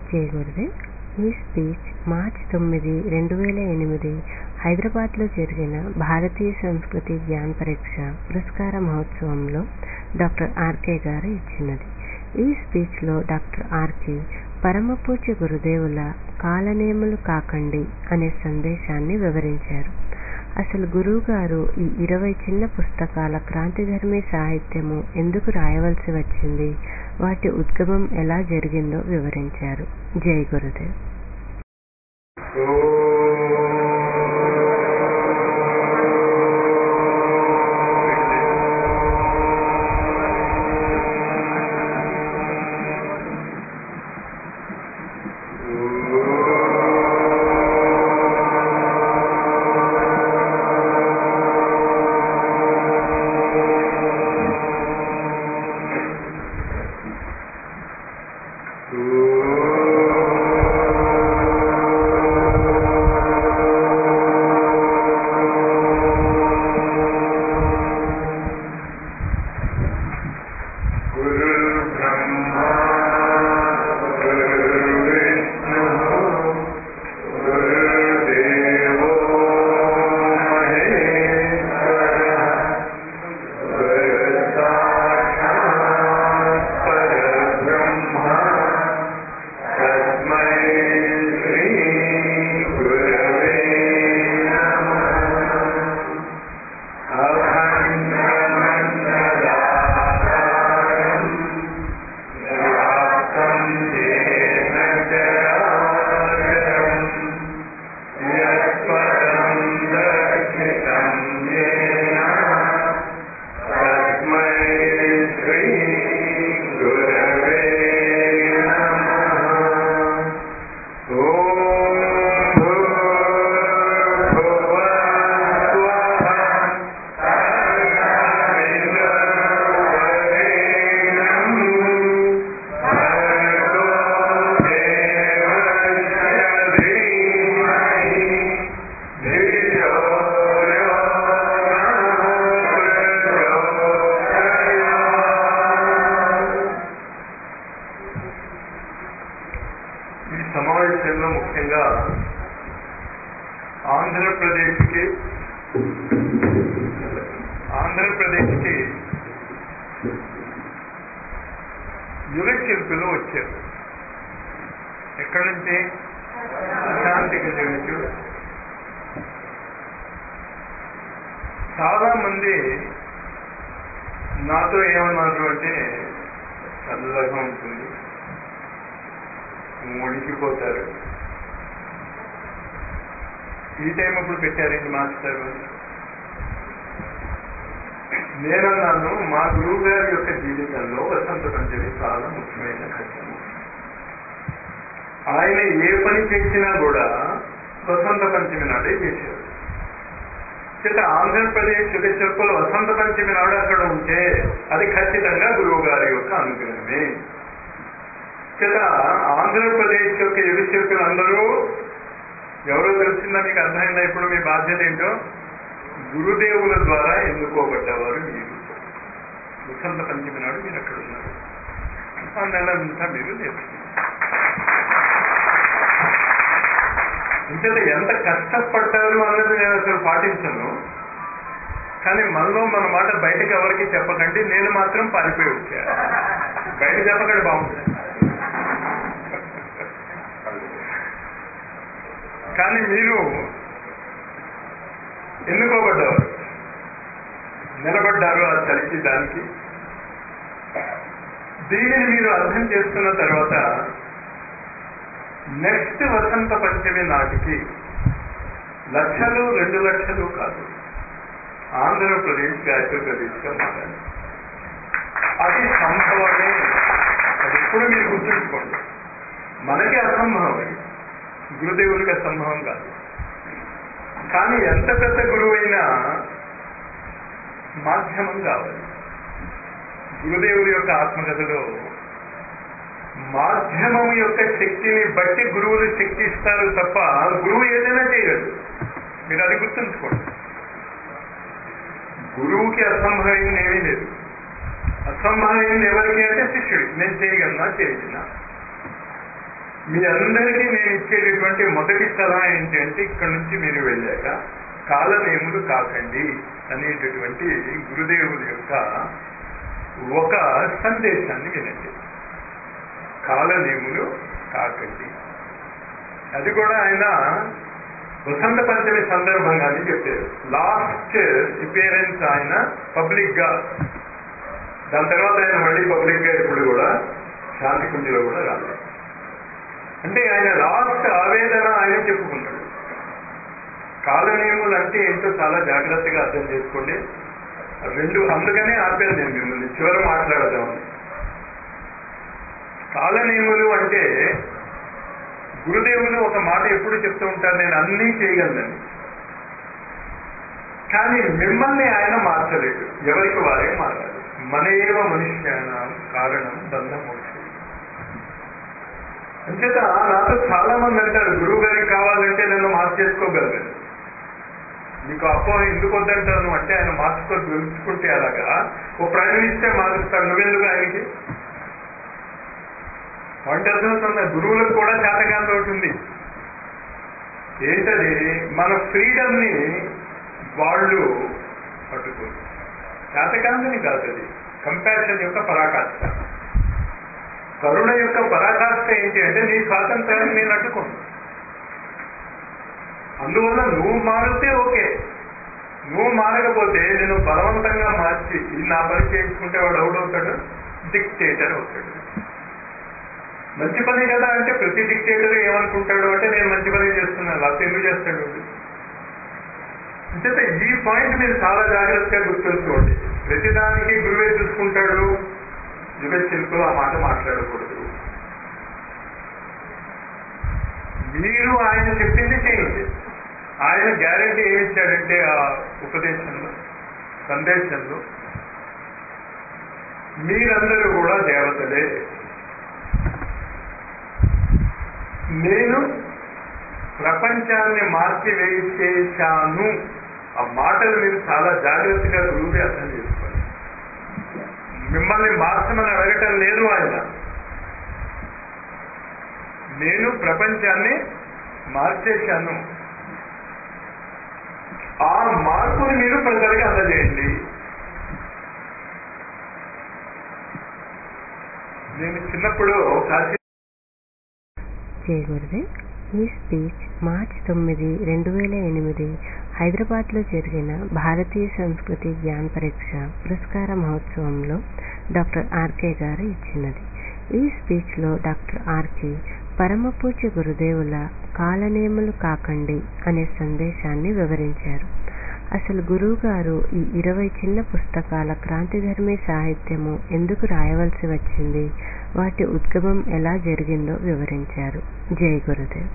చేయకూడదు ఈ స్పీచ్ మార్చి తొమ్మిది రెండు వేల ఎనిమిది హైదరాబాద్లో జరిగిన భారతీయ సంస్కృతి జ్ఞాన పరీక్ష పురస్కార మహోత్సవంలో డాక్టర్ ఆర్కే గారు ఇచ్చినది ఈ స్పీచ్లో డాక్టర్ ఆర్కే పరమ పూజ్య గురుదేవుల కాలనేములు కాకండి అనే సందేశాన్ని వివరించారు అసలు గురువుగారు ఈ ఇరవై చిన్న పుస్తకాల క్రాంతిధర్మి సాహిత్యము ఎందుకు రాయవలసి వచ్చింది వాటి ఉద్గమం ఎలా జరిగిందో వివరించారు జై గురుదేవ్ गुरुर्ब्रह्मा गुरुर्विष्णुः गुरुर्देवो महेश्वरः गुरुसाक्षात् परब्रह्म तस्मै श्रीगुरवे नमः अखण्डमण्डलाकारम् व्याप्तं येन चराचरम् यत्पदं दर्शितं येन तस्मै श्रीगुरवे नमः ॐ भूर्भुवस्वः ఈ సమావేశంలో ముఖ్యంగా ఆంధ్రప్రదేశ్కి ఆంధ్రప్రదేశ్కి యుగ శిల్పులు వచ్చారు ఎక్కడి నుంచి శాంతికి నుంచి చాలా మంది నాతో ఏమన్నారు అంటే చల్లగా ఉంటుంది ముడికిపోతారు ఈ టైం అప్పుడు పెట్టారండి మాస్టర్ నేనన్నాను మా గురువు గారి యొక్క జీవితంలో వసంత పంచమి చాలా ముఖ్యమైన ఘట్టము ఆయన ఏ పని చేసినా కూడా వసంత పంచమి నాడే చేశారు చేత ఆంధ్రప్రదేశ్ యుగ చెప్పులు వసంత పంచమి నాడు అక్కడ ఉంటే అది ఖచ్చితంగా గురువు గారి యొక్క అనుగ్రహమే చేత ఆంధ్రప్రదేశ్ యొక్క యుగ శిల్పులు అందరూ ఎవరో తెలిసిందా మీకు అర్థమైందా ఇప్పుడు మీ బాధ్యత ఏంటో గురుదేవుల ద్వారా ఎన్నుకోబడ్డవారు మీరు వసంత పంచమి నాడు మీరు అక్కడ ఉన్నారు ఆ నెల అంతా మీరు నేర్చుకున్నారు ఇంతలో ఎంత కష్టపడ్డారు అన్నది నేను అసలు పాటించను కానీ మనలో మన మాట బయటకు ఎవరికి చెప్పకండి నేను మాత్రం పారిపోయి వచ్చా బయట చెప్పకండి బాగుంటుంది కానీ మీరు ఎన్నుకోబడ్డవారు నిలబడ్డారు ఆ చలికి దానికి దీనిని మీరు అర్థం చేసుకున్న తర్వాత నెక్స్ట్ వసంత పంచమి నాటికి లక్షలు రెండు లక్షలు కాదు ఆంధ్రప్రదేశ్ ఆంధ్రప్రదేశ్గా మారాలి అది సంభవమే అది ఎప్పుడు మీరు గుర్తుంచుకోండి మనకి అసంభవం అది గురుదేవునికి అసంభవం కాదు కానీ ఎంత పెద్ద గురువైనా మాధ్యమం కావాలి గురుదేవుడి యొక్క ఆత్మకథలో మాధ్యమం యొక్క శక్తిని బట్టి గురువులు శక్తి ఇస్తారు తప్ప గురువు ఏదైనా చేయగలడు మీరు అది గుర్తుంచుకోండి గురువుకి అసంభవమైంది ఏమీ లేదు అసంభవమైంది ఎవరికి అంటే శిష్యుడు నేను చేయగలనా చేయగలనా మీ అందరికీ నేను ఇచ్చేటటువంటి మొదటి సలహా ఏంటంటే ఇక్కడ నుంచి మీరు వెళ్ళాక కాలనేములు కాకండి అనేటటువంటి గురుదేవుల యొక్క ఒక సందేశాన్ని వినండి కాలనేములు కాకండి అది కూడా ఆయన వసంత పంచమి సందర్భంగానే చెప్పారు లాస్ట్ అపియరెన్స్ ఆయన పబ్లిక్ గా దాని తర్వాత ఆయన మళ్ళీ పబ్లిక్ గా ఇప్పుడు కూడా శాంతి కుంజలో కూడా రాలేదు అంటే ఆయన లాస్ట్ ఆవేదన ఆయన చెప్పుకున్నాడు కాలనియములు అంటే ఏంటో చాలా జాగ్రత్తగా అర్థం చేసుకోండి రెండు అందుకనే ఆపాను నేను మిమ్మల్ని చివరి మాట్లాడదామని కాలనియములు అంటే గురుదేవులు ఒక మాట ఎప్పుడు చెప్తూ ఉంటారు నేను అన్నీ చేయగలను కానీ మిమ్మల్ని ఆయన మార్చలేదు ఎవరికి వారే మారాలి మన ఏవ మనుష్యానం కారణం బంధమోక్షం అంచేత నాతో చాలా మంది అంటారు గురువు గారికి కావాలంటే నన్ను మార్చేసుకోగలరు నీకు అపోహ ఎందుకు వద్దంటాను అంటే ఆయన మార్చుకొని తెలుసుకుంటే అలాగా ఓ ప్రైమ్ మినిస్టర్ మారుస్తాడు నువ్వెందుకు ఆయనకి పాయింట్ అర్థమవుతుంది గురువులకు కూడా శాతకాంతం ఉంటుంది ఏంటది మన ఫ్రీడమ్ ని వాళ్ళు పట్టుకోరు శాతకాంతని కాదు అది కంపారిజన్ యొక్క పరాకాష్ట కరుణ యొక్క పరాకాష్ట ఏంటి అంటే నీ స్వాతంత్రాన్ని నేను అడ్డుకోను అందువల్ల నువ్వు మారితే ఓకే నువ్వు మారకపోతే నేను బలవంతంగా మార్చి ఈ నా పని చేయించుకుంటే వాడు అవుడవుతాడు డిక్టేటర్ అవుతాడు మంచి పని కదా అంటే ప్రతి డిక్టేటర్ ఏమనుకుంటాడు అంటే నేను మంచి పని చేస్తున్నాను లేకపోతే ఎందుకు చేస్తాడు అంటే ఈ పాయింట్ మీరు చాలా జాగ్రత్తగా గుర్తుంచుకోండి ప్రతిదానికి గురువే చూసుకుంటాడు యుగ శిల్పులు ఆ మాట మాట్లాడకూడదు మీరు ఆయన చెప్పింది చేయండి ఆయన గ్యారంటీ ఏమి ఇచ్చాడంటే ఆ ఉపదేశంలో సందేశంలో మీరందరూ కూడా దేవతలే నేను ప్రపంచాన్ని మార్చి వేసేశాను ఆ మాటలు మీరు చాలా జాగ్రత్తగా గురువుగా అర్థం చేసుకోండి మిమ్మల్ని మార్చమని అడగటం లేదు ఆయన నేను ప్రపంచాన్ని మార్చేశాను ఆ మార్పుని మీరు ప్రజలకి అందజేయండి నేను చిన్నప్పుడు కాశీ జయ గురుదేవ్ ఈ స్పీచ్ మార్చ్ తొమ్మిది రెండు వేల ఎనిమిది హైదరాబాద్లో జరిగిన భారతీయ సంస్కృతి జ్ఞాన పరీక్ష పురస్కార మహోత్సవంలో డాక్టర్ ఆర్కే గారు ఇచ్చినది ఈ స్పీచ్లో డాక్టర్ ఆర్కే పరమపూజ్య గురుదేవుల కాలనేములు కాకండి అనే సందేశాన్ని వివరించారు అసలు గురువు గారు ఈ ఇరవై చిన్న పుస్తకాల క్రాంతిధర్మి సాహిత్యము ఎందుకు రాయవలసి వచ్చింది వాటి ఉద్గమం ఎలా జరిగిందో వివరించారు జై గురుదేవ్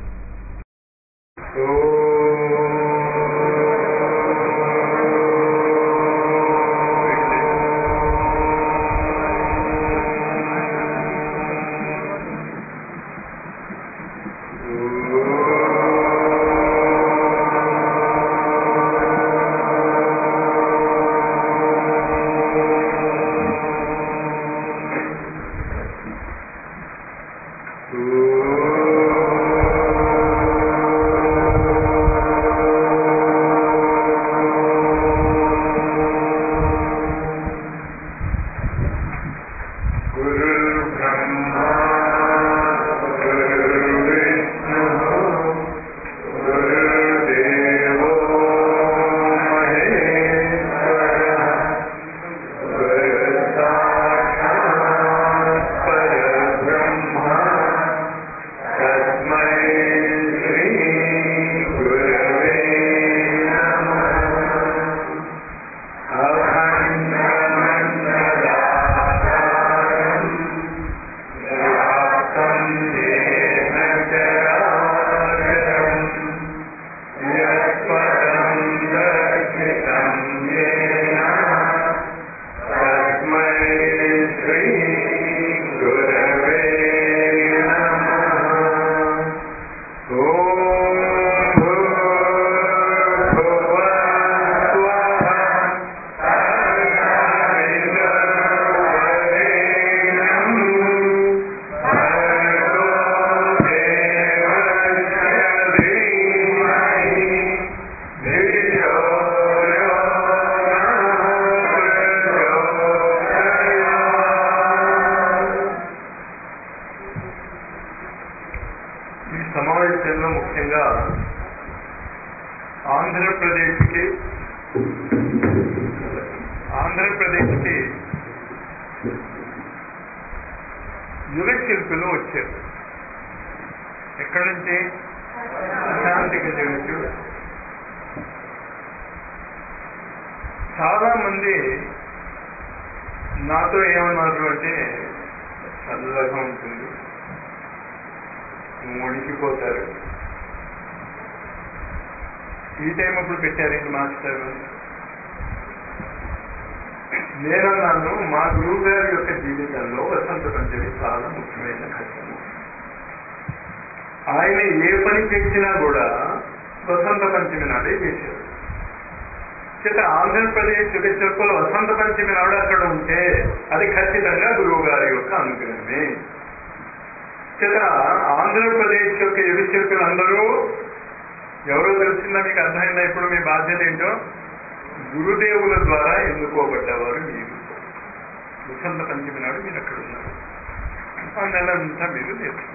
గురుర్బ్రహ్మా గురుర్విష్ణు గురుర్దేవో మహేశ్వరః గురుసాక్షాత్ పరబ్రహ్మ సమావేశంలో ముఖ్యంగా ఆంధ్రప్రదేశ్కి ఆంధ్రప్రదేశ్కి యుగ శిల్పులు వచ్చారు ఎక్కడి నుంచి శాంతికి నుంచి చాలా మంది నాతో ఏమన్నారు అంటే చల్లగా ఉంటుంది మునిగిపోతారు ఈ టైం అప్పుడు పెట్టారండి మాస్టర్ నేనన్నాను మా గురువు గారి యొక్క జీవితంలో వసంత పంచమి చాలా ముఖ్యమైన ఘట్టము ఆయన ఏ పని చేసినా కూడా వసంత పంచమి నాడే చేశారు చేత ఆంధ్రప్రదేశ్ యుగ శిల్పులు వసంత పంచమి నాడు అక్కడ ఉంటే అది ఖచ్చితంగా గురువు గారి యొక్క అనుగ్రహమే చేత ఆంధ్రప్రదేశ్ యొక్క యుగ శిల్పులు అందరూ ఎవరో తెలిసిందా మీకు అర్థమైందా ఇప్పుడు మీ బాధ్యత ఏంటో గురుదేవుల ద్వారా ఎన్నుకోబడ్డవారు మీరు వసంత పంచమి నాడు మీరు అక్కడ ఉన్నారు ఆ నెలంతా మీరు నేర్చుకున్నారు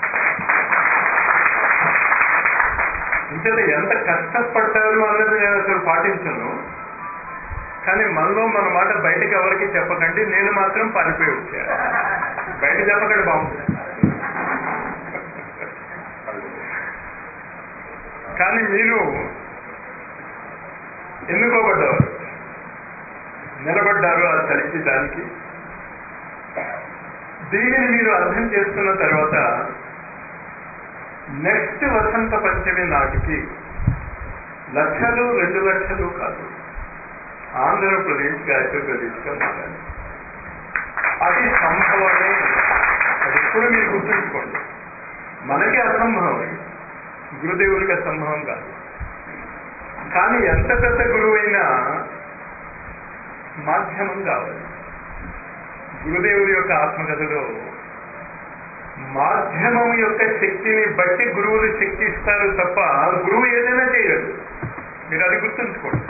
ఇంతేత ఎంత కష్టపడ్డారు అన్నది నేను అసలు పాటించను కానీ మనలో మన మాట బయటకు ఎవరికి చెప్పకండి నేను మాత్రం పారిపోయి వచ్చాను బయట చెప్పకండి బాగుంటుంది కానీ మీరు ఎన్నుకోబడ్డవారు నిలబడ్డారు ఆ చలికి దానికి దీనిని మీరు అర్థం చేసుకున్న తర్వాత నెక్స్ట్ వసంత పంచమి నాటికి లక్షలు రెండు లక్షలు కాదు ఆంధ్రప్రదేశ్ గాయత్రి ప్రదేశ్గా మారాలి అది సంభవమే అది ఎప్పుడు మీరు గుర్తుంచుకోండి మనకి అసంభవం అది గురుదేవులకి అసంభవం కాదు కానీ ఎంత పెద్ద గురువైనా మాధ్యమం కావాలి గురుదేవుడి యొక్క ఆత్మకథలో మాధ్యమం యొక్క శక్తిని బట్టి గురువులు శక్తి ఇస్తారు తప్ప గురువు ఏదైనా చేయగలరు మీరు అది గుర్తుంచుకోండి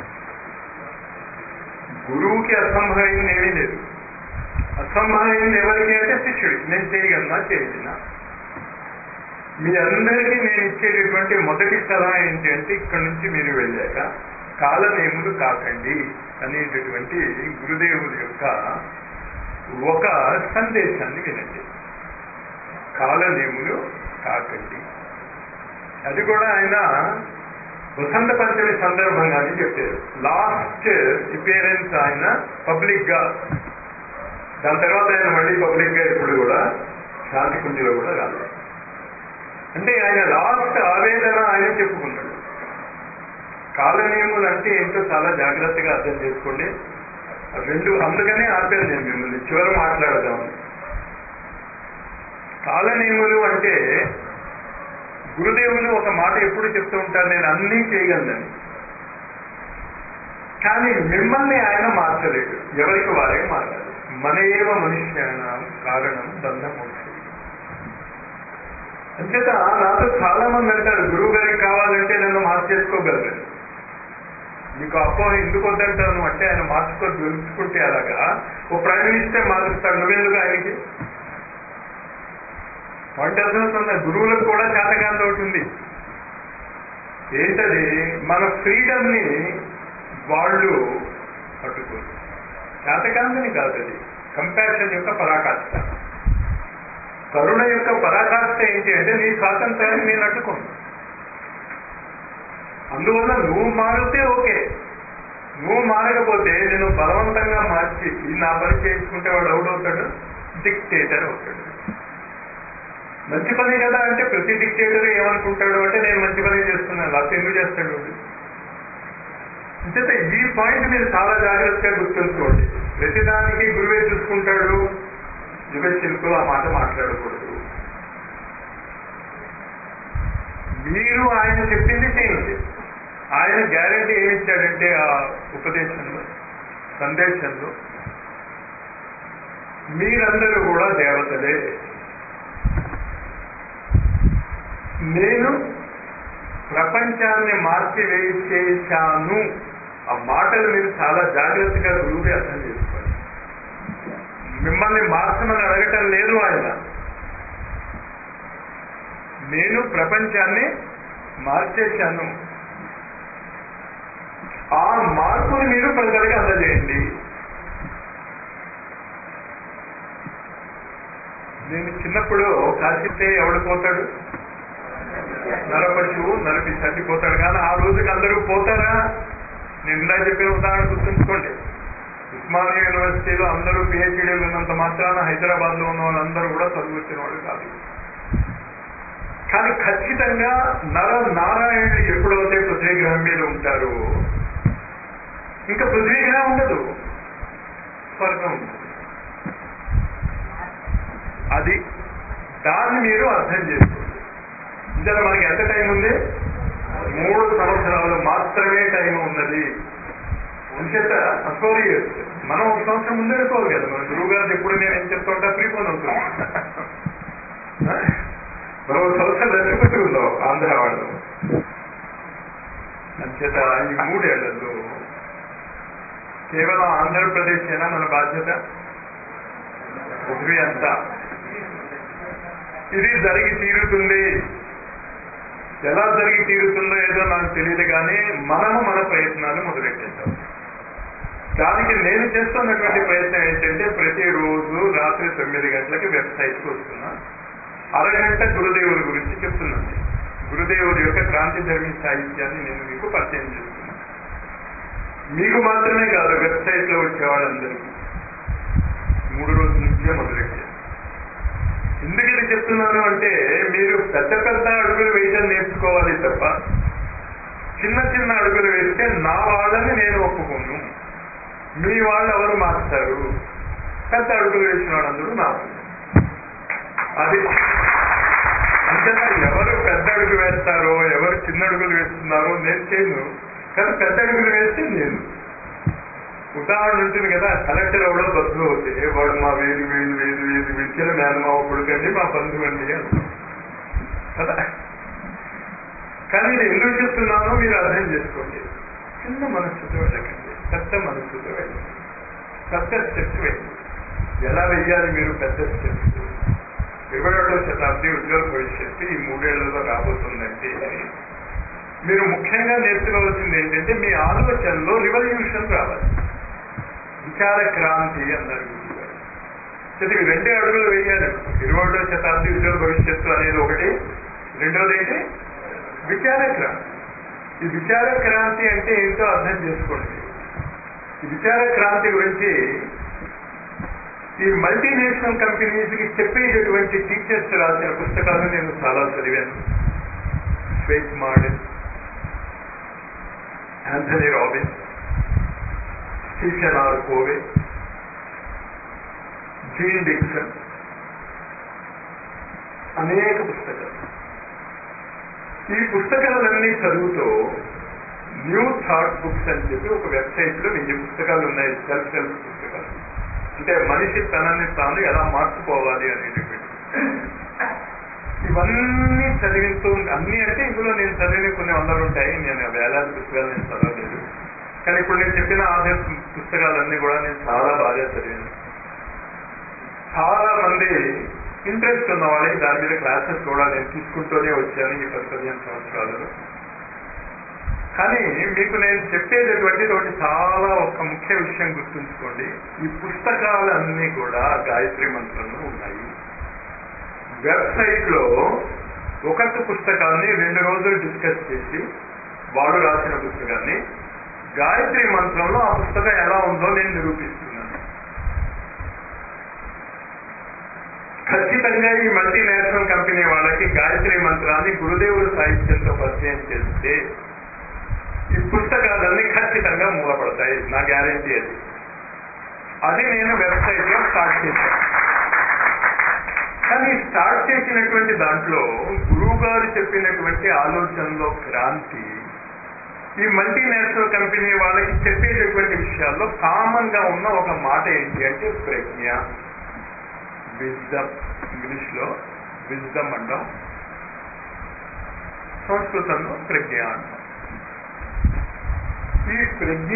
గురువుకి అసంభవమైంది ఏమీ లేదు అసంభవమైంది ఎవరికి అంటే శిష్యుడికి నేను చేయగలనా చేయగలనా మీ అందరికీ నేను ఇచ్చేటటువంటి మొదటి సలహా ఏంటి అంటే ఇక్కడి నుంచి మీరు వెళ్ళాక కాలనేములు కాకండి అనేటటువంటి గురుదేవుడి యొక్క ఒక సందేశాన్ని వినండి కాలనేములు కాకండి అది కూడా ఆయన వసంత పంచమి సందర్భంగానే చెప్పారు లాస్ట్ అపియరెన్స్ ఆయన పబ్లిక్ గా దాని తర్వాత ఆయన మళ్ళీ పబ్లిక్ గా ఇప్పుడు కూడా శాంతి కుంజలో కూడా రాలేదు అంటే ఆయన లాస్ట్ ఆవేదన ఆయన చెప్పుకున్నాడు కాలనియములు అంటే ఏంటో చాలా జాగ్రత్తగా అర్థం చేసుకోండి రెండు అందుకనే ఆపాను నేను మిమ్మల్ని చివరి మాట్లాడదాం కాలనియములు అంటే గురుదేవులు ఒక మాట ఎప్పుడు చెప్తూ ఉంటారు నేను అన్నీ చేయగలను కానీ మిమ్మల్ని ఆయన మార్చలేడు ఎవరికి వారే మారాలి మన ఏవ మనుష్యానం కారణం బంధం అవుతుంది అంచేత నాతో చాలా మంది అంటారు గురువు గారికి కావాలంటే నన్ను మార్చేసుకోగలరు నీకు అపోహ ఎందుకు వద్దంటాను అంటే ఆయన మార్చుకో తెలుసుకుంటే అలాగా ఓ ప్రైమ్ మినిస్టర్ మారుస్తాడు నువ్వెందుకు ఆయనకి పాయింట్ అర్థమవుతుంది గురువులకు కూడా చేతగాంత ఒకటి ఉంది ఏంటది మన ఫ్రీడమ్ ని వాళ్ళు పట్టుకోరు చేతకాంతని కాదు అది కంపాషన్ యొక్క పరాకాష్ట కరుణ యొక్క పరాకాష్ట ఏంటి అంటే నీ స్వాతంత్రాన్ని నేను అడ్డుకోను అందువల్ల నువ్వు మారితే ఓకే నువ్వు మారకపోతే నేను బలవంతంగా మార్చి ఈ నా పని చేయించుకుంటే వాడు అవుడవుతాడు డిక్టేటర్ అవుతాడు మంచి పని కదా అంటే ప్రతి డిక్టేటర్ ఏమనుకుంటాడు అంటే నేను మంచి పని చేస్తున్నాను లేకపోతే ఎందుకు చేస్తాడు వాడు? అంచేత ఈ పాయింట్ మీరు చాలా జాగ్రత్తగా గుర్తుంచుకోండి ప్రతిదానికి గురువే చూసుకుంటాడు యుగ శిల్పులు ఆ మాట మాట్లాడకూడదు మీరు ఆయన చెప్పింది చేయండి ఆయన గ్యారంటీ ఏమిచ్చాడంటే ఆ ఉపదేశంలో సందేశంలో మీరందరూ కూడా దేవతలే నేను ప్రపంచాన్ని మార్చివేసేశాను ఆ మాటలు మీరు చాలా జాగ్రత్తగా గురువుని అర్థం చేసుకోండి మిమ్మల్ని మార్చమని అడగటం లేదు ఆయన నేను ప్రపంచాన్ని మార్చేశాను ఆ మార్పుని మీరు ప్రజలకి అందజేయండి నేను చిన్నప్పుడు కాల్చితే ఎవడు పోతాడు నరపశువు నరపి చచ్చిపోతాడు కానీ ఆ రోజుకి అందరూ పోతారా నేను ఇందా చెప్పిన ఉదాహరణ గుర్తుంచుకోండి ఉస్మానియా యూనివర్సిటీలో అందరూ పిహెచ్డీలు ఉన్నంత మాత్రాన హైదరాబాద్ లో ఉన్న వాళ్ళందరూ కూడా చదువు వచ్చిన వాళ్ళు కాదు కానీ ఖచ్చితంగా నర నారాయణుడు ఎప్పుడైతే పృథ్వీ గ్రహం మీద ఉంటారు ఇంకా పృథ్వీ గ్రహం ఉండదు స్వర్గం ఉంటుంది అది దాన్ని మీరు అర్థం చేసుకోండి ఇందులో మనకి ఎంత టైం ఉంది మూడు సంవత్సరాలు మాత్రమే టైం ఉన్నది అంచేత ఫోర్ ఇయర్స్ మనం ఒక సంవత్సరం ముందే వెళ్ళిపోవాలి కదా మన గురువు గారు ఎప్పుడు నేను ఏం చెప్తా ఉంటా ప్రీపోన్ అవుతుంది మనం ఒక సంవత్సరం రెచ్చగొట్టి ఉందాం ఆంధ్ర వాళ్ళు అంచేత ఈ మూడేళ్లలో కేవలం ఆంధ్రప్రదేశ్ అయినా మన బాధ్యత పృథ్వీ అంతా ఇది జరిగి తీరుతుంది ఎలా జరిగి తీరుతుందో ఏదో నాకు తెలియదు కానీ మనము మన ప్రయత్నాలు మొదలెట్టేద్దాం దానికి నేను చేస్తున్నటువంటి ప్రయత్నం ఏంటంటే ప్రతిరోజు రాత్రి తొమ్మిది గంటలకి వెబ్సైట్కి వస్తున్నా అరగంట గురుదేవుల గురించి చెప్తున్నాను గురుదేవుడి యొక్క క్రాంతి ధర్మి సాహిత్యాన్ని నేను మీకు పరిచయం చేస్తున్నాను మీకు మాత్రమే కాదు వెబ్సైట్ లో వచ్చే వాళ్ళందరికీ మూడు రోజుల నుంచే మొదలెట్టాను ఎందుకు ఇది చెప్తున్నాను అంటే మీరు పెద్ద పెద్ద అడుగులు వేయడం నేర్చుకోవాలి తప్ప చిన్న చిన్న అడుగులు వేస్తే నా వాళ్ళని నేను ఒప్పుకోను మీ వాళ్ళు ఎవరు మార్చారు పెద్ద అడుగులు వేసిన వాళ్ళందరూ నా వాళ్ళు. అది అంతేనా ఎవరు పెద్ద అడుగు వేస్తారో ఎవరు చిన్న అడుగులు వేస్తున్నారో నేను చేయను కానీ పెద్ద అడుగులు వేస్తే నేను ఉదాహరణ ఉంటుంది కదా కలెక్టర్ ఎవడో బస్సు అవుతే వాడు మా వేలు వేలు వేలు వేలు విడిచిన మేనమావ కొడుకండి మా బంధువు అండి అంటాం కదా కానీ ఇది ఎందుకు చెప్తున్నానో మీరు అర్థం చేసుకోండి చిన్న మనస్సుతో వెళ్ళకండి పెద్ద మనస్సుతో వెళ్ళండి పెద్ద స్టెప్స్ వెళ్ళండి ఎలా వెయ్యాలి మీరు పెద్ద స్టెప్స్ ఇరవై ఒకటో శతాబ్ది ఉజ్వల భవిష్యత్తు ఈ మూడేళ్లలో రాబోతుందంటే మీరు ముఖ్యంగా నేర్చుకోవాల్సింది ఏంటంటే మీ ఆలోచనలో రివల్యూషన్ రావాలి విచార క్రాంతి అన్నారు గురువు గారు ఇది రెండే అడుగులు వేయాలి ఇరవై ఒకటో శతాబ్ది ఉజ్వల భవిష్యత్తు అనేది ఒకటి రెండోది ఏంటి విచార క్రాంతి ఈ విచార క్రాంతి అంటే ఏంటో అర్థం చేసుకోండి ఈ విచార క్రాంతి గురించి ఈ మల్టీనేషనల్ కంపెనీస్ కి చెప్పేటటువంటి టీచర్స్ రాసిన పుస్తకాలు నేను చాలా చదివాను Swett Marden Anthony Robin Stephen R Covey Jean Dixon అనేక పుస్తకాలు ఈ పుస్తకాలన్నీ చదువుతూ న్యూ థాట్ బుక్స్ అని చెప్పి ఒక వెబ్సైట్ లో వెయ్యి పుస్తకాలు ఉన్నాయి సెల్ఫ్ హెల్ప్ పుస్తకాలు అంటే మనిషి తనని తాను ఎలా మార్చుకోవాలి అనేటటువంటి ఇవన్నీ చదివిస్తూ అన్ని అంటే ఇందులో నేను చదివిన కొన్ని వందలు ఉంటాయి నేను వేలాది పుస్తకాలు నేను చదవలేదు కానీ ఇప్పుడు నేను చెప్పిన ఆధార్ పుస్తకాలన్నీ కూడా నేను చాలా బాగా చదివాను చాలా మంది ఇంట్రెస్ట్ ఉన్న వాళ్ళకి దాని మీద క్లాసెస్ కూడా నేను తీసుకుంటూనే వచ్చాను ఈ పది పదిహేను సంవత్సరాలలో కానీ మీకు నేను చెప్పేటటువంటి ఒకటి చాలా ఒక ముఖ్య విషయం గుర్తుంచుకోండి ఈ పుస్తకాలన్నీ కూడా గాయత్రి మంత్రంలో ఉన్నాయి వెబ్సైట్ లో ఒక్కొక్క పుస్తకాన్ని రెండు రోజులు డిస్కస్ చేసి వాడు రాసిన పుస్తకాన్ని గాయత్రి మంత్రంలో ఆ పుస్తకం ఎలా ఉందో నేను నిరూపిస్తున్నాను ఖచ్చితంగా ఈ మల్టీనేషనల్ కంపెనీ వాళ్ళకి గాయత్రి మంత్రాన్ని గురుదేవుడు సాహిత్యంతో పరిచయం చేస్తే ఈ పుస్తకాలన్నీ ఖచ్చితంగా మూలపడతాయి నా గ్యారంటీ అది అది నేను వెబ్సైట్ లో స్టార్ట్ చేశాను కానీ స్టార్ట్ చేసినటువంటి దాంట్లో గురువు గారు చెప్పినటువంటి ఆలోచనలో క్రాంతి ఈ మల్టీనేషనల్ కంపెనీ వాళ్ళకి చెప్పేటటువంటి విషయాల్లో కామన్ గా ఉన్న ఒక మాట ఏంటి అంటే ప్రజ్ఞ విజ్డమ్ ఇంగ్లీష్ లో విజ్డమ్ అంటాం సంస్కృతంలో ప్రజ్ఞ అంటాం ఈ ప్రజ్ఞ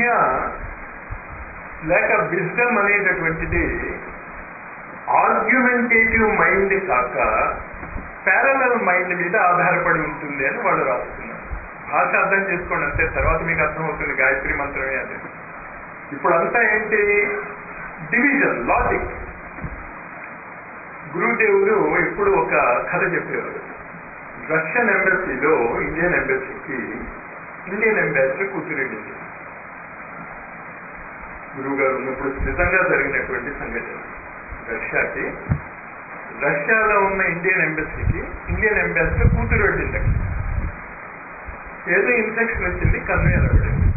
లేక విజ్డమ్ అనేటటువంటిది ఆర్గ్యుమెంటేటివ్ మైండ్ కాక ప్యారలల్ మైండ్ మీద ఆధారపడి ఉంటుంది అని వాళ్ళు రాస్తున్నారు భాష అర్థం చేసుకోండి అంతే తర్వాత మీకు అర్థమవుతుంది గాయత్రి మంత్రమే అది ఇప్పుడు అంతా ఏంటి డివిజన్ లాజిక్ గురుదేవులు ఇప్పుడు ఒక కథ చెప్పేవారు రష్యన్ ఎంబసీలో ఇండియన్ ఎంబసీకి ఇండియన్ అంబాసిడర్ కూతురెళ్ళింది గురువు గారు ఉన్నప్పుడు నిజంగా జరిగినటువంటి సంఘటన రష్యాకి రష్యాలో ఉన్న ఇండియన్ ఎంబసీకి ఇండియన్ అంబాసిడర్ కూతురు వెళ్ళింది అక్కడ ఏదో ఇన్ఫెక్షన్ వచ్చింది కన్ను ఎలబడింది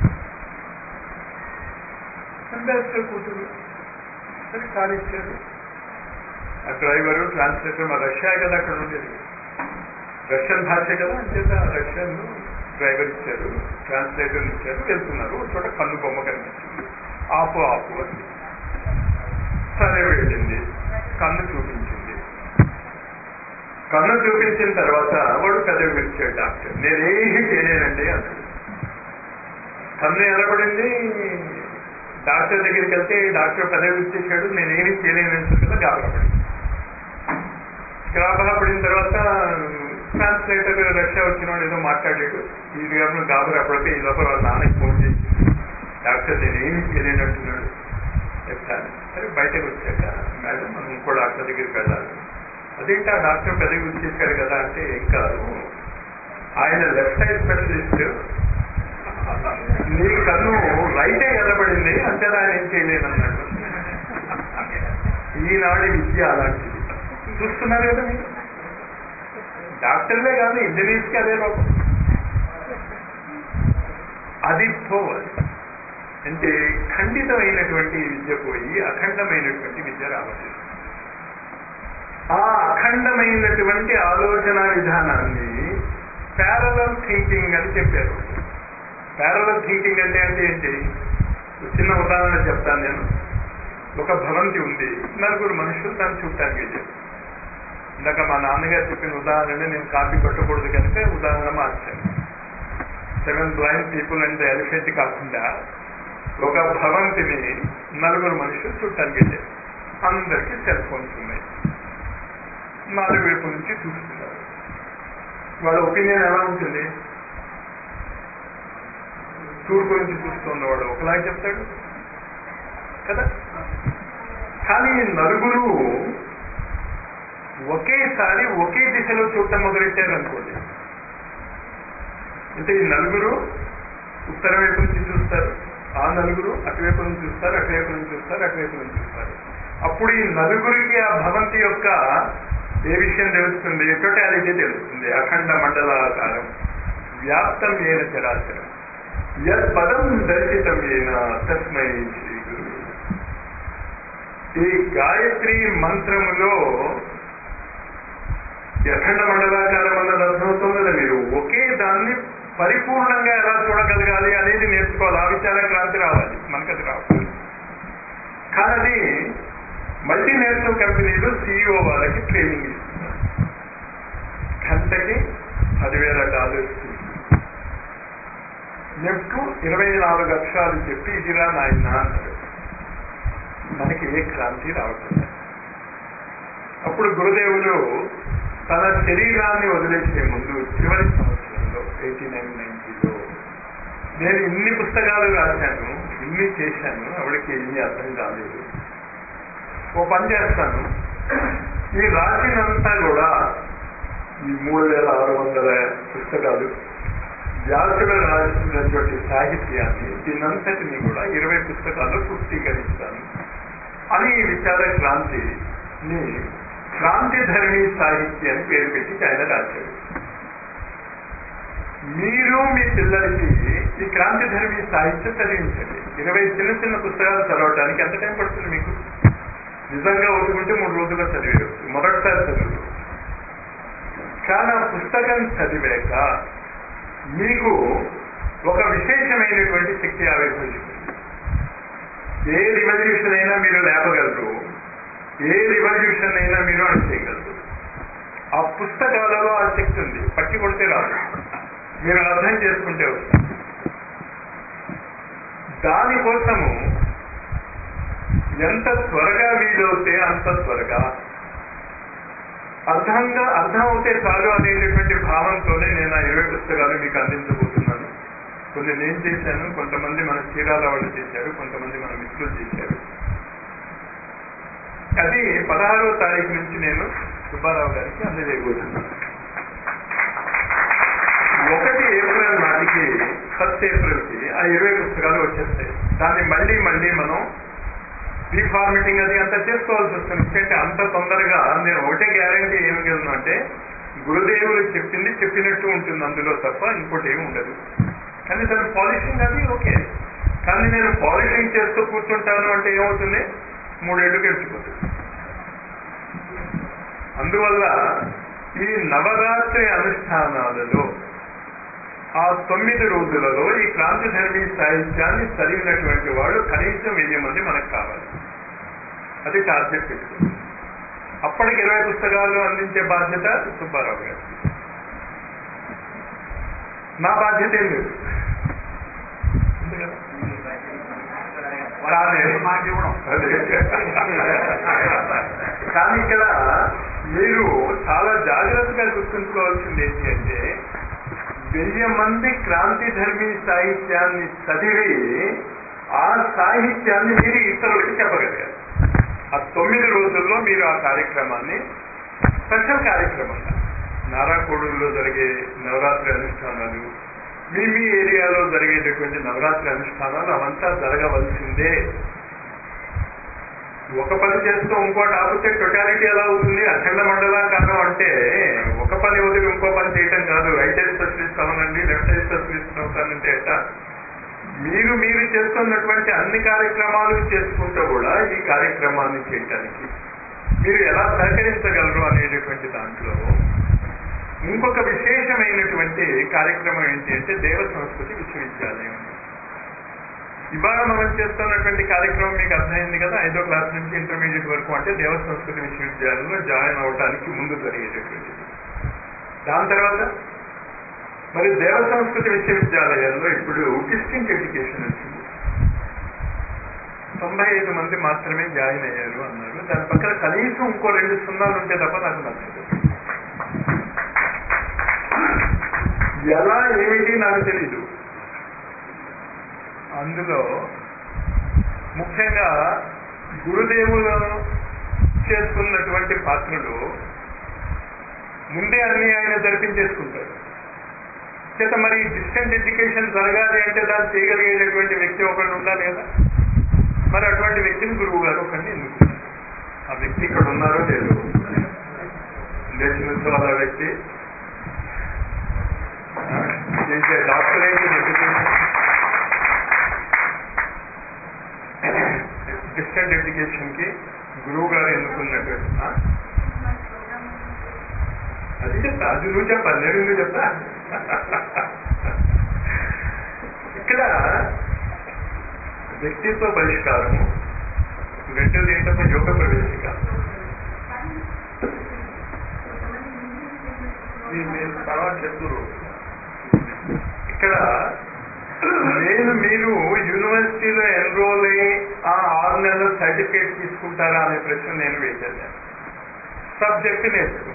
అంబాసిడర్ కూతురు సరే కాల్ ఇచ్చారు ఆ డ్రైవరు ట్రాన్స్లేటర్ మా రష్యా కదా అక్కడ ఉండేది రష్యన్ భాష కదా అంచేత రష్యన్ డ్రైవర్ ఇచ్చారు ట్రాన్స్లేటర్ ఇచ్చారు వెళ్తున్నారు ఒక చోట కన్ను బొమ్మ కనిపించింది ఆపు ఆపు అని సరే వెళ్ళింది కన్ను చూపించింది కన్ను చూపించిన తర్వాత వాడు పెదవి విరిచాడు డాక్టర్ నేనేమి చేయలేనండి అన్నాడు కన్ను ఎలబడింది డాక్టర్ దగ్గరికి వెళ్తే డాక్టర్ పెదవి విరిచేశాడు నేనేమి చేయలేనంటే కదా గాబరపడింది గాబరపడిన తర్వాత ట్రాన్స్లేటర్ రష్యా వచ్చిన వాడు ఏదో మాట్లాడాడు ఈ గాబరు గాబరపడితే ఈ లోపల వాళ్ళ నాన్నకి ఫోన్ చేసి డాక్టర్ నేనేమి చేయలేనంటున్నాడు చెప్తాను సరే బయటకు వచ్చాక మేడం మనం ఇంకో డాక్టర్ దగ్గరికి వెళ్ళాలి అదేంటి ఆ డాక్టర్ పెదవి వచ్చేసాడు కదా అంటే ఏం కాదు ఆయన లెఫ్ట్ సైడ్ స్పెషలిస్ట్ నీ కన్ను రైటే కనబడింది అంతే ఆయన ఏం చేయలేదన్నాడు ఈనాడి విద్య అలాంటిది చూస్తున్నారు కదా మీరు డాక్టర్లే కాదు ఇంజనీర్స్కి అదే లోపం అది పోవాలి అంటే ఖండితమైనటువంటి విద్య పోయి అఖండమైనటువంటి విద్య రావాలి ఆ అఖండమైనటువంటి ఆలోచన విధానాన్ని ప్యారలల్ థింకింగ్ అని చెప్పారు ప్యారలల్ థింకింగ్ అంటే అంటే ఏంటి ఒక చిన్న ఉదాహరణ చెప్తాను నేను ఒక భవంతి ఉంది నలుగురు మనుషులు దాన్ని చూడటానికి వెళ్ళారు ఇందాక మా నాన్నగారు చెప్పిన ఉదాహరణ నేను కాపీ కొట్టకూడదు కనుక ఉదాహరణ మార్చాను seven blind people and elephant కాకుండా ఒక భవంతిని నలుగురు మనుషులు చూడటానికి వెళ్ళారు అందరికీ సెల్ ఫోన్స్ ఉన్నాయి నాలుగు వైపు నుంచి చూస్తున్నారు వాళ్ళ ఒపీనియన్ ఎలా ఉంటుంది తూర్పు నుంచి చూస్తున్నవాడు ఒకలాగా చెప్తాడు కదా కానీ నలుగురు ఒకేసారి ఒకే దిశలో చూడటం మొదలెట్టారు అనుకోండి అంటే ఈ నలుగురు ఉత్తర వైపు నుంచి చూస్తారు ఆ నలుగురు అటువైపు నుంచి చూస్తారు అటువైపు నుంచి చూస్తారు అటువైపు నుంచి చూస్తారు అప్పుడు ఈ నలుగురికి ఆ భవంతి యొక్క ఏ విషయం తెలుస్తుంది టోటాలిటీ తెలుస్తుంది అఖండ మండలాకారం వ్యాప్తం ఏన చరాచరం యత్ పదం దర్శితం ఏన తస్మై శ్రీ గురు ఈ గాయత్రి మంత్రములో అఖండ మండలాకారం అన్నది అర్థమవుతుంది కదా మీరు ఒకే దాన్ని పరిపూర్ణంగా ఎలా చూడగలగాలి అనేది నేర్చుకోవాలి ఆ విచార క్రాంతి రావాలి మనకు అది రావాలి కానీ అది మల్టీనేషనల్ కంపెనీలు సిఇఓ వాళ్ళకి ట్రైనింగ్ ఇస్తున్నారు గంటకి పదివేల డాలర్స్ నెఫ్ట్ ఇరవై నాలుగు అక్షరాలు చెప్పి ఇదిరా నాయన అన్నాడు మనకి ఏ క్రాంతి రావట్లేదు అప్పుడు గురుదేవులు తన శరీరాన్ని వదిలేసే ముందు చివరి సంవత్సరంలో ఎయిటీ నైన్ నైన్టీలో నేను ఇన్ని పుస్తకాలు రాశాను ఇన్ని చేశాను ఆవిడకి ఇన్ని అర్థం కాలేదు ఓ పని చేస్తాను ఈ రాసినంతా కూడా ఈ మూడు వేల ఆరు వందల పుస్తకాలు వ్యాసుడు రాసినటువంటి సాహిత్యాన్ని దీనంతటిని కూడా ఇరవై పుస్తకాల్లో పుస్తీకరిస్తాను అని ఈ విచార క్రాంతిని క్రాంతి ధరణి సాహిత్య అని పేరు పెట్టి ఆయన రాశాడు మీరు మీ పిల్లలకి ఈ క్రాంతి ధర్మి సాహిత్యం చదివించండి ఇరవై చిన్న చిన్న పుస్తకాలు చదవడానికి ఎంత టైం పడుతుంది మీకు నిజంగా ఒప్పుకుంటే మూడు రోజుల్లో చదివేయచ్చు మొదటిసారి చదువు కానీ ఆ పుస్తకం చదివాక మీకు ఒక విశేషమైనటువంటి శక్తి ఆవిర్భవిస్తుంది ఏ రివల్యూషన్ అయినా మీరు లేపగలరు ఏ రివల్యూషన్ అయినా మీరు అణిచేయగలరు ఆ పుస్తకాలలో ఆ శక్తి ఉంది పట్టి కొడితే రాదు మీరు అర్థం చేసుకుంటే వస్తుంది దానికోసము ఎంత త్వరగా వీలవుతే అంత త్వరగా అర్థంగా అర్థం అవుతే చాలు అనేటటువంటి భావంతోనే నేను ఆ ఇరవై పుస్తకాలు మీకు అందించబోతున్నాను కొన్ని నేను చేశాను కొంతమంది మన చీరాల వాళ్ళు చేశారు కొంతమంది మన మిత్రులు చేశారు అది పదహారవ తారీఖు నుంచి నేను సుబ్బారావు గారికి అందజేయబోతున్నాను ఒకటి ఏప్రిల్ నాటికి ఫస్ట్ ఏప్రిల్ కి ఆ ఇరవై పుస్తకాలు వచ్చేస్తాయి దాన్ని మళ్ళీ మళ్ళీ మనం రీఫార్మేటింగ్ అది అంతా చేసుకోవాల్సి వస్తుంది ఎందుకంటే అంత తొందరగా నేను ఒకటే గ్యారంటీ ఏమిగలను అంటే గురుదేవులు చెప్పింది చెప్పినట్టు ఉంటుంది అందులో తప్ప ఇంకోటి ఏమి ఉండదు కానీ దాని పాలిషింగ్ అది ఓకే కానీ నేను పాలిషింగ్ చేస్తూ కూర్చుంటాను అంటే ఏమవుతుంది మూడేళ్లు గడిచిపోతుంది అందువల్ల ఈ నవరాత్రి అనుష్ఠానాలలో ఆ తొమ్మిది రోజులలో ఈ క్రాంతిధర్మీ సాహిత్యాన్ని చదివినటువంటి వాళ్ళు కనీసం వెయ్యి మంది మనకు కావాలి అది టార్గెట్ పెట్టుకుంది అప్పటికి ఇరవై పుస్తకాలు అందించే బాధ్యత సుబ్బారావు గారు నా బాధ్యత ఏం లేదు అంతే కదా? కానీ అదే. కానీ ఇక్కడ మీరు చాలా జాగ్రత్తగా గుర్తుంచుకోవాల్సింది ఏంటి అంటే వెయ్యి మంది క్రాంతిధర్మీ సాహిత్యాన్ని చదివి ఆ సాహిత్యాన్ని మీరు ఇతరులకి చెప్పగలిగారు ఆ తొమ్మిది రోజుల్లో మీరు ఆ కార్యక్రమాన్ని స్పెషల్ కార్యక్రమంగా నారాకోడూరులో జరిగే నవరాత్రి అనుష్ఠానాలు మీ మీ ఏరియాలో జరిగేటటువంటి నవరాత్రి అనుష్ఠానాలు అవంతా జరగవలసిందే ఒక పని చేస్తూ ఇంకోటి ఆపితే టొటాలిటీ ఎలా అవుతుంది అఖండ మండలాకారం అంటే ఒక పని వదిలి ఇంకో పని చేయటం కాదు రైట్ సైడ్ స్పెషలిస్ట్ అవనండి లెఫ్ట్ సైడ్ స్పెషలిస్ట్ అవుతానంటే ఎట్ట మీరు మీరు చేస్తున్నటువంటి అన్ని కార్యక్రమాలు చేసుకుంటూ కూడా ఈ కార్యక్రమాన్ని చేయటానికి మీరు ఎలా సహకరించగలరు అనేటటువంటి దాంట్లో ఇంకొక విశేషమైనటువంటి కార్యక్రమం ఏంటి అంటే దేవ సంస్కృతి విశ్వవిద్యాలయం ఇవాళ మనం చేస్తున్నటువంటి కార్యక్రమం మీకు అర్థమైంది కదా ఐదో క్లాస్ నుంచి ఇంటర్మీడియట్ వరకు అంటే దేవ సంస్కృతి విశ్వవిద్యాలయంలో జాయిన్ అవడానికి ముందు జరిగేటటువంటిది దాని తర్వాత మరి దేవ సంస్కృతి విశ్వవిద్యాలయాల్లో ఇప్పుడు డిస్టింక్ట్ ఎడ్యుకేషన్ వచ్చింది తొంభై ఐదు మంది మాత్రమే జాయిన్ అయ్యారు అన్నారు దాని పక్కన కనీసం ఇంకో రెండు సున్నాలు ఉంటే తప్ప నాకు నచ్చదు ఎలా ఏమిటి నాకు తెలీదు అందులో ముఖ్యంగా గురుదేవులు చేసుకున్నటువంటి పాత్రలు ముందే అన్ని ఆయన జరిపించేసుకుంటారు చేత మరి డిస్టెంట్ ఎడ్యుకేషన్ జరగాలి అంటే దాన్ని చేయగలిగేటటువంటి వ్యక్తి ఒకళ్ళు ఉండాలి కదా మరి అటువంటి వ్యక్తిని గురువు గారు ఒకరిని ఎన్నుకున్నారు ఆ వ్యక్తి ఇక్కడ ఉన్నారో లేదు లేచిన ఆ వ్యక్తి చేసే డాక్టరేట్ ఎడ్యుకేషన్ డిస్టెంట్ ఎడ్యుకేషన్ కి గురువు గారు ఎన్నుకున్నటువంటి ఆ? అది చెప్తా అది నువ్వు చెప్పాలి నేను ఎందుకు చెప్తా ఇక్కడ వ్యక్తిత్వ పరిష్కారము రెండోది ఏంటంటే యోగ ప్రవేశిక ఇది మీరు తర్వాత చెప్తున్నారు ఇక్కడ నేను మీరు యూనివర్సిటీలో ఎన్రోల్ అయ్యి ఆ ఆరు నెలల సర్టిఫికేట్ తీసుకుంటారా అనే ప్రశ్న నేను వేసేది సబ్జెక్ట్ నేర్చుకుంటాను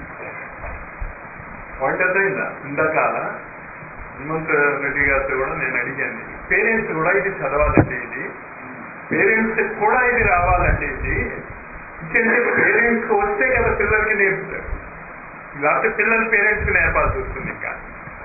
పాయింట్ అర్థమైందా ఇందాక హనుమంత్ రెడ్డి గారితో కూడా నేను అడిగాను పేరెంట్స్ కూడా ఇది చదవాలంటే ఇది పేరెంట్స్ కూడా ఇది రావాలంటే ఇది ఎందుకంటే పేరెంట్స్ వస్తే కదా పిల్లలకి నేర్పుతారు లేకపోతే పిల్లలు పేరెంట్స్కి నేర్పాల్సి వస్తుంది ఇంకా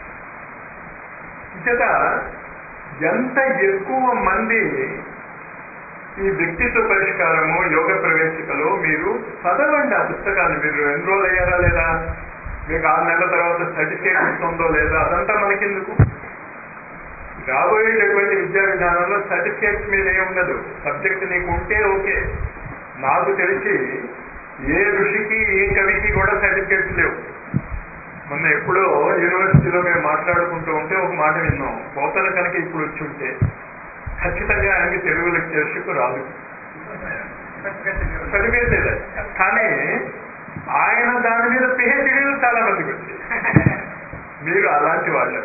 చేత ఎంత ఎక్కువ మంది ఈ వ్యక్తిత్వ పరిష్కారము యోగ ప్రవేశికలో మీరు చదవండి ఆ పుస్తకాన్ని మీరు ఎన్రోల్ అయ్యారా లేదా మీకు ఆరు నెలల తర్వాత సర్టిఫికేట్ ఇస్తుందో లేదా అదంతా మనకెందుకు రాబోయేటటువంటి విద్యా విధానంలో సర్టిఫికేట్స్ మీద ఏమి ఉండదు సబ్జెక్ట్ నీకు ఉంటే ఓకే నాకు తెలిసి ఏ ఋషికి ఏ కవికి కూడా సర్టిఫికేట్స్ లేవు మొన్న ఎప్పుడో యూనివర్సిటీలో మేము మాట్లాడుకుంటూ ఉంటే ఒక మాట విన్నాం పోతన కనుక ఇప్పుడు వచ్చి ఉంటే ఖచ్చితంగా ఆయనకి తెలుగు లెక్చర్షిప్ రాదు సర్టిఫికేట్ లేదు కానీ ఆయన దాని మీద పిహెచ్డీలు చాలా మందికి వచ్చాయి మీరు అలాంటి వాళ్ళు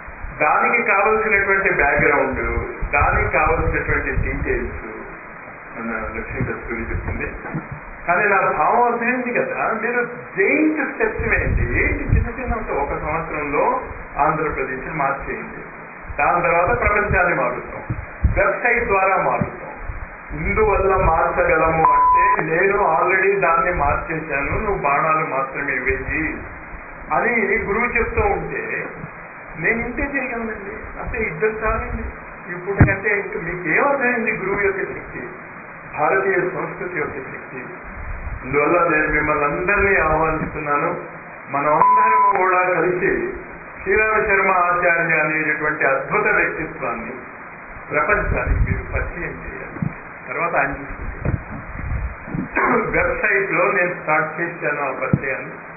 దానికి కావలసినటువంటి బ్యాక్గ్రౌండ్ దానికి కావలసినటువంటి డీటెయిల్స్ మన లక్ష్మీ కస్తూరి చెప్తుంది కానీ నా భావం అర్థమైంది కదా మీరు జైంట్ స్టెప్స్ వేయండి ఏంటి చిన్న చిన్న ఒక- ఒక సంవత్సరంలో ఆంధ్రప్రదేశ్ మార్చేయండి దాని తర్వాత ప్రపంచాన్ని మారుస్తాం వెబ్సైట్ ద్వారా మారుస్తాం ఇందువల్ల మార్చగలము అంటే నేను ఆల్రెడీ దాన్ని మార్చేశాను నువ్వు బాణాలు మాత్రమే వెయ్యి అని గురువు చెప్తూ ఉంటే నేను ఇంతే చేయగలనండి అంటే ఇద్దరు చాలండి ఇప్పుడు కంటే ఇంకా మీకు ఏమర్థమైంది గురువు యొక్క శక్తి భారతీయ సంస్కృతి యొక్క శక్తి అందువల్ల నేను మిమ్మల్ని అందరినీ ఆహ్వానిస్తున్నాను మనమందరం కూడా కలిసి శ్రీరామ శర్మ ఆచార్య అనేటటువంటి అద్భుత వ్యక్తిత్వాన్ని ప్రపంచానికి మీరు పరిచయం చేయాలి తర్వాత ఆయన చూసుకుంటారు వెబ్సైట్ లో నేను స్టార్ట్ చేశాను ఆ పరిచయాన్ని